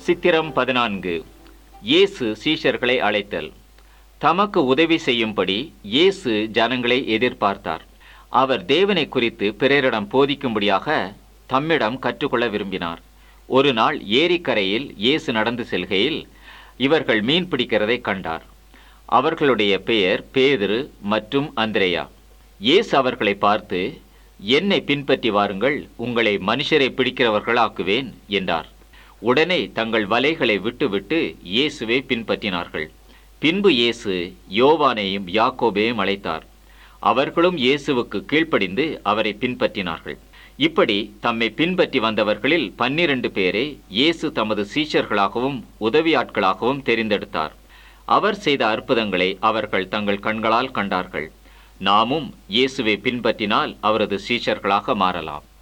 சித்திரம் பதினான்கு இயேசு சீஷர்களை அழைத்தல் தமக்கு உதவி செய்யும்படி இயேசு ஜனங்களை எதிர்பார்த்தார் அவர் தேவனை குறித்து பிறரிடம் போதிக்கும்படியாக தம்மிடம் கற்றுக்கொள்ள விரும்பினார் ஒரு நாள் ஏரிக்கரையில் இயேசு நடந்து செல்கையில் இவர்கள் மீன் பிடிக்கிறதை கண்டார் அவர்களுடைய பெயர் பேதுரு மற்றும் அந்திரேயா இயேசு அவர்களை பார்த்து என்னை பின்பற்றி வாருங்கள் உங்களை மனுஷரை பிடிக்கிறவர்களாக்குவேன் என்றார் உடனே தங்கள் வலைகளை விட்டுவிட்டு இயேசுவை பின்பற்றினார்கள் பின்பு இயேசு யோவானையும் யாக்கோபையும் அழைத்தார் அவர்களும் இயேசுவுக்கு கீழ்ப்படிந்து அவரை பின்பற்றினார்கள் இப்படி தம்மை பின்பற்றி வந்தவர்களில் பன்னிரண்டு பேரை இயேசு தமது சீஷர்களாகவும் உதவியாட்களாகவும் தெரிந்தெடுத்தார் அவர் செய்த அற்புதங்களை அவர்கள் தங்கள் கண்களால் கண்டார்கள் நாமும் இயேசுவை பின்பற்றினால் அவரது சீஷர்களாக மாறலாம்